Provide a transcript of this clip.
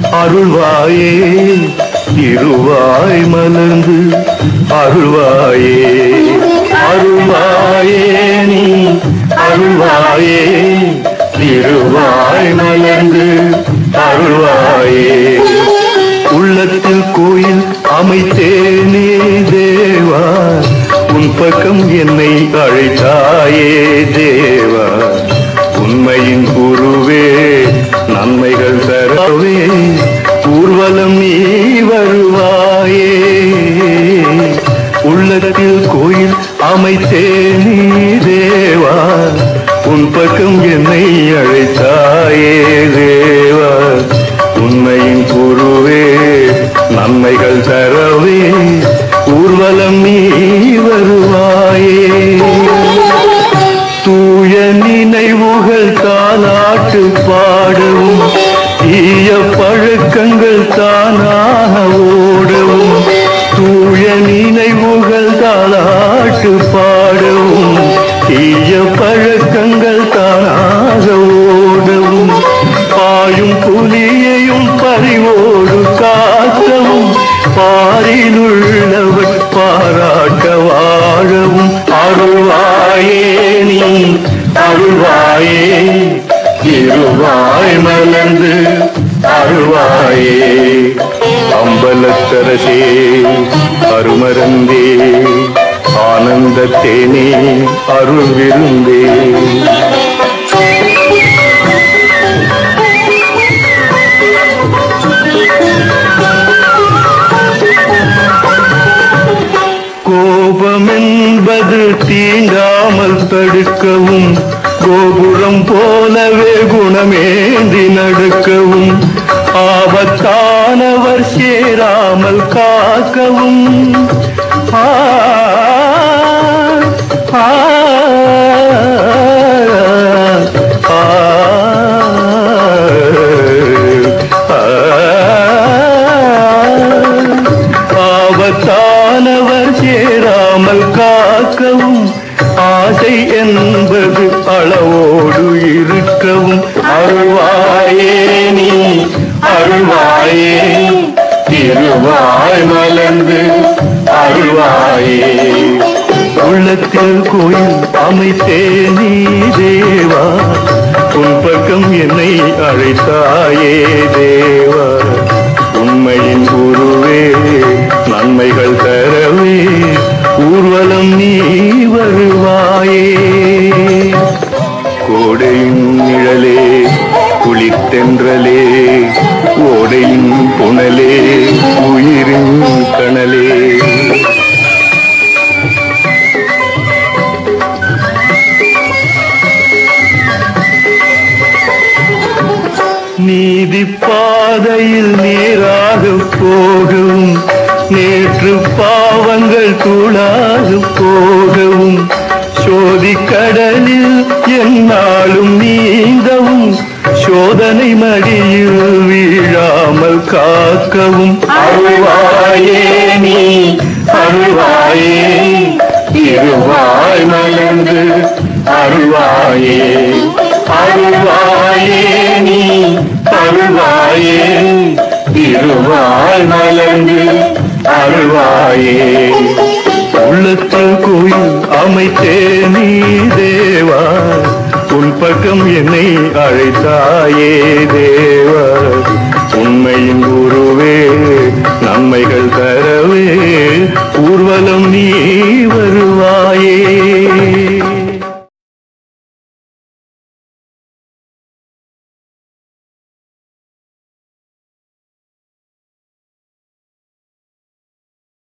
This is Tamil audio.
அருள்வாயே திருவாய் மலர்ந்து அருள்வாயே அருள்வாயே நீ அருள்வாயே திருவாய் மலர்ந்து அருள்வாயே உள்ளத்தில் கோயில் அமைத்தேனே தேவா உன் பக்கம் என்னை அழைத்தாயே தேவா உண்மையின் குருவே நன்மைகள் தரவே ஊர்வலம் நீ வருவாயே உள்ளத்தில் கோயில் அமைத்தே நீ தேவா உன் பக்கம் என்னை அழைத்தாயே தேவா உண்மையின் குருவே நன்மைகள் தரவே ஊர்வலம் நீ வருவாயே தூய நினைவுகள் தாலாட்டு பாடவும் தீய பழக்கங்கள் தானாக ஓடவும் தூய நினைவுகள் தாலாட்டு பாடவும் தீய பழக்கங்கள் தானாக ஓடவும் பாயும் புலியையும் பறிவோடு காக்கவும் பாரிலுள்ளவர் பாராட்ட வாழவும் அருள்வாயே நீ அருள்வாயே திருவாய் மலர்ந்து அருள்வாயே அம்பலத்தரசே அருமருந்தே ஆனந்தத்தேனே அருள் விருந்தே கோபமென்பது தீண்டாமல் தடுக்கவும் கோபுரம் போலவே குணமேந்தி நடக்கவும் ஆபத்தானவர் சேராமல் காக்கவும் ஆ ஆ, ஆ, ஆபத்தானவர் சேராமல் காக்கவும் ஆசை என்பது அளவோடு இருக்கவும் அருள்வாயே நீ அருள்வாயே திருவாய் மலர்ந்து அருள்வாயே உள்ளத்தில் கோயில் அமைத்தே நீ தேவா உன் பக்கம் என்னை அழைத்தாயே தேவா உண்மையின் குருவே நன்மைகள் தரவே ஊர்வலம் நீ வருவாயே கோடையின் நிழலே குளித்தென்றலே ஓடையின் புனலே உயிரின் கணலே நீதி பாதையில் நேராக போகவும் நேற்று பாவங்கள் தூளாக போகவும் சோதி கடலில் என்னாலும் நீந்தவும் சோதனை மடியில் வீழாமல் காக்கவும் அருள்வாயே நீ அருள்வாயே திருவாய் மலர்ந்து அருள்வாயே அருள்வாயே நீ அருள்வாயே திருவாய் மலர்ந்து அருள்வாயே உள்ளத்தில் கோயில் அமைத்தே நீ தேவா உன் பக்கம் என்னை அழைத்தாயே தேவா உண்மையின் குருவே நன்மைகள் தர